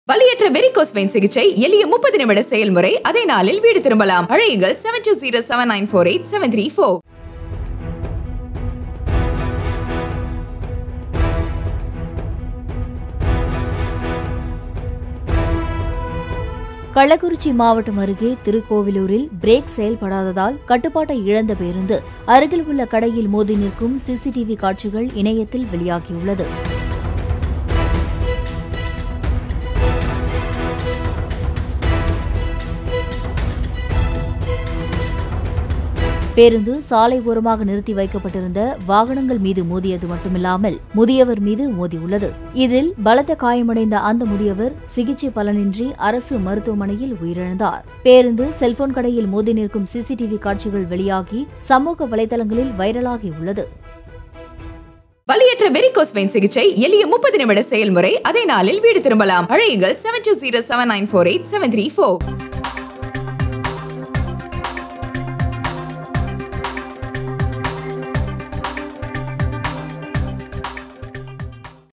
வலியற்ற varicose vein சிகிச்சை எளிய முப்பது நிமிட செயல்முறை அதே நாளில் வீடு திரும்பலாம் அழையுங்கள் seven two zero seven nine four eight seven three four Kallakurichi மாவட்டம் அருகே திருக்கோவிலூரில் பிரேக் செயல்படாததால் கட்டுப்பாட்டை இழந்த பேருந்து அருகில் உள்ள கடையில் மோதி நிற்கும் சிசிடிவி காட்சிகள் இணையத்தில் வெளியாகியுள்ளது பேருந்து சாலை ஓரமாக நிறுத்தி வைக்கப்பட்டிருந்த வாகனங்கள் மீது மோதியது மட்டுமில்லாமல் முதியவர் மீது மோதியுள்ளது இதில் பலத்த காயமடைந்த அந்த முதியவர் சிகிச்சை பலனின்றி அரசு மருத்துவமனையில் உயிரிழந்தார் பேருந்து செல்போன் கடையில் மோதி நிற்கும் சிசிடிவி காட்சிகள் வெளியாகி சமூக வலைதளங்களில் வைரலாகியுள்ளது வலியற்ற வெரிகோஸ் வெயின் சிகிச்சை எளிய முப்பது நிமிட செயல்முறை அதே நாளில் வீடு திரும்பலாம் அழையுங்கள் seven two zero seven nine four eight seven three four